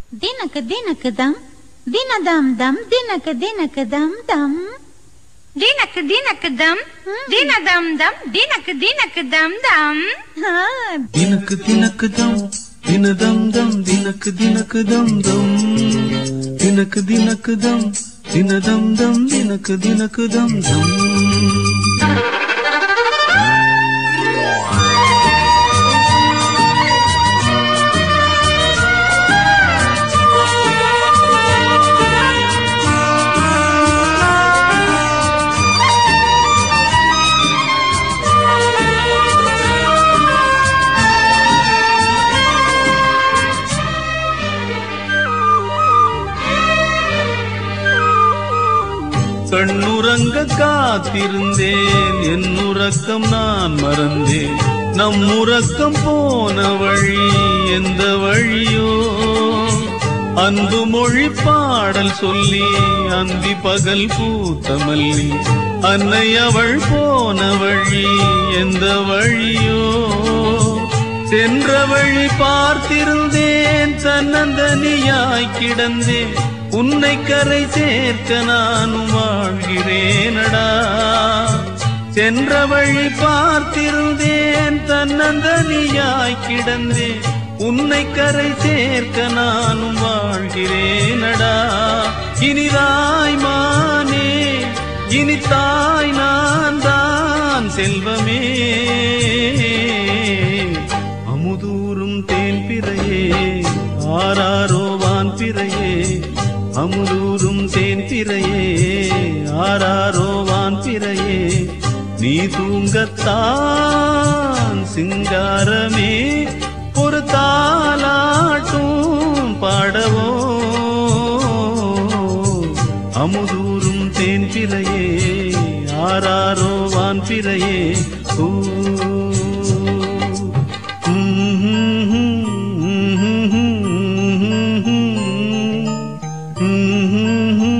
தினக்கு தினக்கு தம் தினதம் தம் தினக்கு தினக்கு தம் தம் தினக்கு தினக்கு தம் தினதம் தம் தினக்கு தினக்கு தம் தம் ஆ, தினக்கு தினக்கு தம் தினதம் தம் தினக்கு தினக்கு தம் தம் தினக்கு தினக்கு தம் தினதம் தம் தினக்கு தினக்கு தம் தம் கண்ணுறங்க காத்திருந்தேன் என் உறக்கம் நான் மறந்தேன் நம் உறக்கம் போன வழி எந்த வழியோ அன்பு மொழி பாடல் சொல்லி அந்தி பகல் பூத்த மல்லி அன்னை அவள் போன வழி எந்த வழியோ சென்ற வழி பார்த்திருந்தேன் தன்னந்தனியாய் கிடந்தேன் உன்னை கரை சேர்க்க நானும் வாழ்கிறேனடா சென்ற வழி பார்த்திருந்தேன் தன்னந்தனியாய் கிடந்தேன் உன்னை கரை சேர்க்க நானும் வாழ்கிறேனடா இனிதாய் மானே இனி தாய் நான் தான் செல்வமே அமுதூரும் தேன் பிறையே ஆராரோ வான் பிறையே அமுதூரும் தேன் பிறையே ஆராரோ வான் பிறையே நீ தூங்கத்தான் சிங்காரமே ஒரு தாலாட்டும் பாடவோ அமுதூரும் தேன் பிறையே ஆராரோ வான் பிறையே ஊ Mm-hmm.